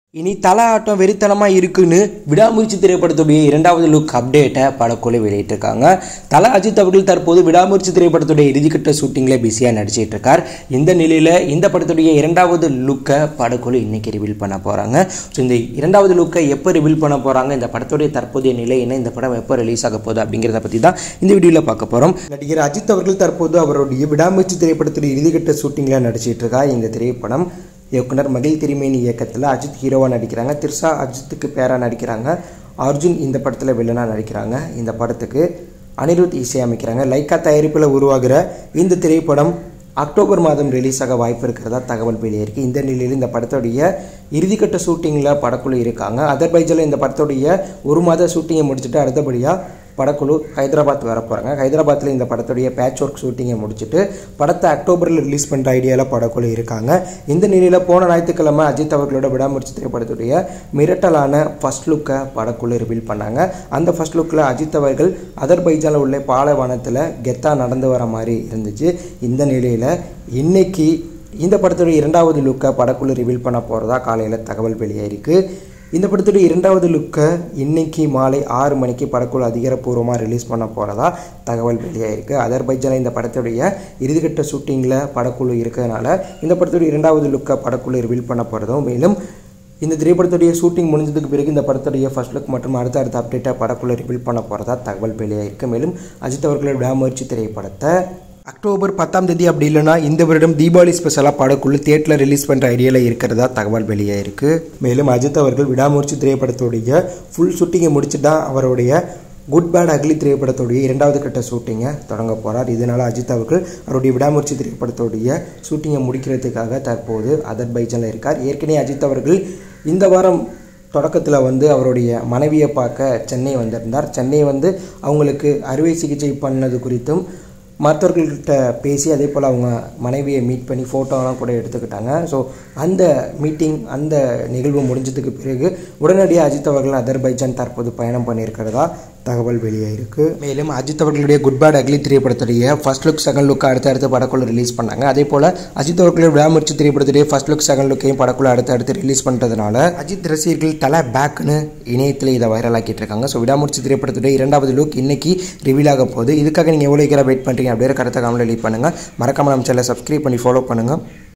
இனி தல ஆட்டம் வெறித்தனமாக இருக்குன்னு விடாமுயற்சி திரைப்படத்துடைய இரண்டாவது லுக் அப்டேட்டை படக்குழு வெளியிட்டிருக்காங்க தல அஜித் அவர்கள் தற்போது விடாமுயற்சி திரைப்படத்துடைய இறுதிக்கட்ட ஷூட்டிங்கில் பிஸியாக நடிச்சிட்டு இருக்கார் இந்த நிலையில் இந்த படத்துடைய இரண்டாவது லுக்கை படக்குழு இன்னைக்கு ரிவீல் பண்ண போகிறாங்க ஸோ இந்த இரண்டாவது லுக்கை எப்போ ரிவீல் பண்ண போகிறாங்க இந்த படத்துடைய தற்போதைய நிலை என்ன இந்த படம் எப்போ ரிலீஸ் ஆக போகுது அப்படிங்கிறத பற்றி தான் இந்த வீடியோவில் பார்க்க போகிறோம் நடிகர் அஜித் அவர்கள் தற்போது அவருடைய விடாமுயற்சி திரைப்படத்துடைய இறுதிக்கட்ட ஷூட்டிங்கில் நடிச்சிட்டு இருக்கார் இந்த திரைப்படம் இயக்குனர் மகிழ் திருமேனி இயக்கத்தில் அஜித் ஹீரோவாக நடிக்கிறாங்க திர்ஷா அஜித்துக்கு பேராக நடிக்கிறாங்க அர்ஜுன் இந்த படத்தில் வில்லனாக நடிக்கிறாங்க இந்த படத்துக்கு அனிருத் இசையமைக்கிறாங்க லைக்கா தயாரிப்பில் உருவாகிற இந்த திரைப்படம் அக்டோபர் மாதம் ரிலீஸ் ஆக வாய்ப்பு இருக்கிறதா தகவல் வெளியாயிருக்கு இந்த நிலையில் இந்த படத்துடைய இறுதிக்கட்ட ஷூட்டிங்கில் படக்குழு இருக்காங்க அதர்பைஜானில் இந்த படத்துடைய ஒரு மாத ஷூட்டிங்கை முடிச்சுட்டு அடுத்தபடியாக படக்குழு ஹைதராபாத் வர போகிறாங்க ஹைதராபாத்தில் இந்த படத்துடைய பேட்ச் ஒர்க் ஷூட்டிங்கை முடிச்சுட்டு படத்தை அக்டோபரில் ரிலீஸ் பண்ணுற ஐடியாவில் படக்குழு இருக்காங்க இந்த நிலையில் போன ஞாயிற்றுக்கிழமை அஜித் அவர்களோட விடாமுயற்சி திரைப்படத்துடைய மிரட்டலான ஃபர்ஸ்ட் லுக்கை படக்குழு ரிவீல் பண்ணாங்க அந்த ஃபர்ஸ்ட் லுக்கில் அஜித் அவர்கள் அதர்பைஜானில் உள்ள பாலைவனத்தில் கெத்தா நடந்து வர மாதிரி இருந்துச்சு இந்த நிலையில் இன்னைக்கு இந்த படத்துடைய இரண்டாவது லுக்கை படக்குழு ரிவீல் பண்ண போகிறதா காலையில் தகவல் வெளியாயிருக்கு இந்த படத்துடைய இரண்டாவது லுக்கை இன்னைக்கு மாலை ஆறு மணிக்கு படக்குழு அதிகாரப்பூர்வமாக ரிலீஸ் பண்ண போகிறதா தகவல் வெளியாயிருக்கு அதர்பைஜானில் இந்த படத்துடைய இறுதிக்கட்ட ஷூட்டிங்கில் படக்குழு இருக்கிறதுனால இந்த படத்துடைய இரண்டாவது லுக்கை படக்குழு ரிவீல் பண்ண போகிறதும் மேலும் இந்த திரைப்படத்துடைய ஷூட்டிங் முடிஞ்சதுக்கு பிறகு இந்த படத்துடைய ஃபர்ஸ்ட் லுக் மற்றும் அடுத்த அடுத்த அப்டேட்டை படக்குழு ரிவீல் பண்ண போகிறதா தகவல் வெளியாயிருக்கு மேலும் அஜித் அவர்களோட விடாமுயற்சி திரைப்படத்தை அக்டோபர் பத்தாம் தேதி அப்படி இல்லைன்னா இந்த வருடம் தீபாவளி ஸ்பெஷலாக படக்குழு தியேட்டரில் ரிலீஸ் பண்ணுற ஐடியாவில் இருக்கிறதா தகவல் வெளியாயிருக்கு மேலும் அஜித் அவர்கள் விடாமுயற்சி திரைப்படத்துடைய ஃபுல் ஷூட்டிங்கை முடிச்சு தான் அவருடைய குட் பேட் அக்லி திரைப்படத்துடைய இரண்டாவது கட்ட ஷூட்டிங்கை தொடங்க போகிறார் இதனால் அஜித் அவர்கள் அவருடைய விடாமுயற்சி திரைப்படத்துடைய ஷூட்டிங்கை முடிக்கிறதுக்காக தற்போது அதர்பைஜானில் இருக்கார் ஏற்கனவே அஜித் அவர்கள் இந்த வாரம் தொடக்கத்தில் வந்து அவருடைய மனைவியை பார்க்க சென்னை வந்திருந்தார் சென்னை வந்து அவங்களுக்கு அறுவை சிகிச்சை பண்ணது குறித்தும் மற்றவர்கள்கிட்ட பேசி அதே போல் அவங்க மனைவியை மீட் பண்ணி ஃபோட்டோலாம் கூட எடுத்துக்கிட்டாங்க ஸோ அந்த மீட்டிங் அந்த நிகழ்வு முடிஞ்சதுக்கு பிறகு உடனடியாக அஜித் அவர்கள் அதர்பைஜான் தற்போது பயணம் பண்ணியிருக்கிறதா தகவல் வெளியாயிருக்கு மேலும் அஜித் அவர்களுடைய குட் பேட் அக்லி திரைப்படத்துடைய ஃபர்ஸ்ட் லுக் செகண்ட் லுக் அடுத்த அடுத்த படக்குள்ள ரிலீஸ் பண்ணாங்க அதே போல் அஜித் அவர்களுடைய விடாமுயற்சி திரைப்படத்துடைய ஃபர்ஸ்ட் லுக் செகண்ட் லுக்கையும் படக்குள்ள அடுத்து அடுத்து ரிலீஸ் பண்ணுறதுனால அஜித் ரசிகர்கள் தலை பேக்னு இணையத்தில் இதை வைரலாக்கிட்டு இருக்காங்க ஸோ விடாமுயற்சி திரைப்படத்துடைய இரண்டாவது லுக் இன்னைக்கு ரிவீல் ஆக போகுது இதுக்காக நீங்கள் எவ்வளோ வெயிட் பண்ணுறீங்க அப்படியே கருத்தை கமெண்ட் லீவ் பண்ணுங்கள் மறக்காம நம்ம சேனலை சப்ஸ்கிரைப் பண்ணி ஃபாலோ பண்ணுங்கள்